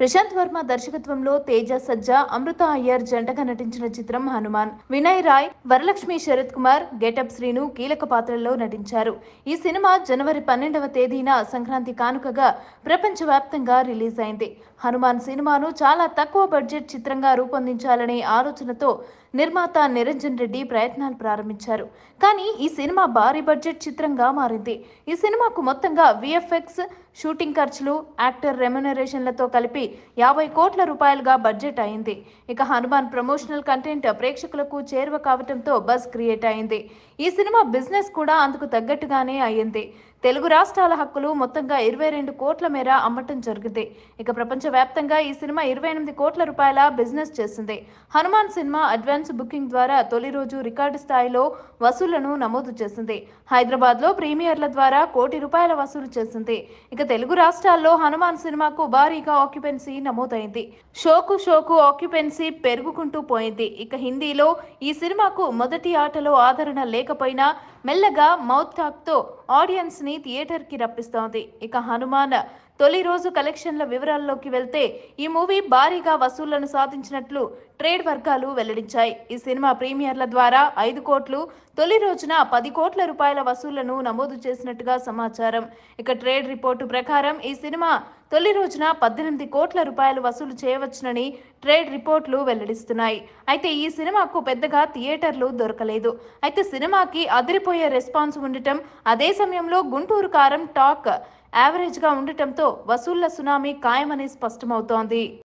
ప్రశాంత్ వర్మ దర్శకత్వంలో తేజ సజ్జా అమృత అయ్యర్ జంటగా నటించిన చిత్రం హనుమాన్ వినయ్ రాయ్ వరలక్ష్మి శరత్ కుమార్ గెటప్ శ్రీను కీలక పాత్రల్లో నటించారు ఈ సినిమా జనవరి పన్నెండవ తేదీన సంక్రాంతి కానుకగా ప్రపంచవ్యాప్తంగా రిలీజ్ అయింది హనుమాన్ సినిమాను చాలా తక్కువ బడ్జెట్ చిత్రంగా రూపొందించాలనే ఆలోచనతో నిర్మాత నిరంజన్ రెడ్డి ప్రయత్నాలు ప్రారంభించారు కానీ ఈ సినిమా భారీ బడ్జెట్ చిత్రంగా మారింది ఈ సినిమాకు మొత్తంగా విఎఫ్ఎక్స్ షూటింగ్ ఖర్చులు యాక్టర్ రెమ్యునరేషన్లతో కలిపి యాభై కోట్ల రూపాయలుగా బడ్జెట్ అయింది ఇక హనుమాన్ ప్రమోషనల్ కంటెంట్ ప్రేక్షకులకు చేరువ కావటంతో బజ్ క్రియేట్ అయింది ఈ సినిమా బిజినెస్ కూడా అందుకు తగ్గట్టుగానే అయ్యింది తెలుగు రాష్ట్రాల హక్కులు మొత్తంగా ఇరవై రెండు కోట్ల మేర అమ్మటం జరిగింది ఇక ప్రపంచవ్యాప్తంగా ఈ సినిమా ఇరవై ఎనిమిది కోట్ల రూపాయల బిజినెస్ చేసింది హనుమాన్ సినిమా అడ్వాన్స్ బుకింగ్ ద్వారా తొలి రోజు రికార్డు స్థాయిలో వసూళ్లను నమోదు చేసింది హైదరాబాద్ లో ప్రీమియర్ల ద్వారా కోటి రూపాయల వసూలు చేసింది ఇక తెలుగు రాష్ట్రాల్లో హనుమాన్ సినిమాకు భారీగా ఆక్యుపెన్సీ నమోదైంది షోకు షోకు ఆక్యుపెన్సీ పెరుగుకుంటూ పోయింది ఇక హిందీలో ఈ సినిమాకు మొదటి ఆటలో ఆదరణ లేకపోయినా మెల్లగా మౌత్ టాక్ తో ఆడియన్స్ ని థియేటర్ కి రప్పిస్తోంది ఇక హనుమాన్ తొలి రోజు కలెక్షన్ల వివరాల్లోకి వెళ్తే ఈ మూవీ భారీగా వసూళ్లను సాధించినట్లు ట్రేడ్ వర్గాలు వెల్లడించాయి ఈ సినిమా ప్రీమియర్ల ద్వారా ఐదు కోట్లు తొలి రోజున పది కోట్ల రూపాయల వసూళ్లను నమోదు చేసినట్టుగా సమాచారం ఇక ట్రేడ్ రిపోర్టు ప్రకారం ఈ సినిమా తొలి రోజున పద్దెనిమిది కోట్ల రూపాయలు వసూలు చేయవచ్చునని ట్రేడ్ రిపోర్ట్లు వెల్లడిస్తున్నాయి అయితే ఈ సినిమాకు పెద్దగా థియేటర్లు దొరకలేదు అయితే సినిమాకి అదిరిపోయే రెస్పాన్స్ ఉండటం అదే సమయంలో గుంటూరు కారం టాక్ యావరేజ్గా ఉండటంతో వసూళ్ల సునామీ ఖాయమని స్పష్టమవుతోంది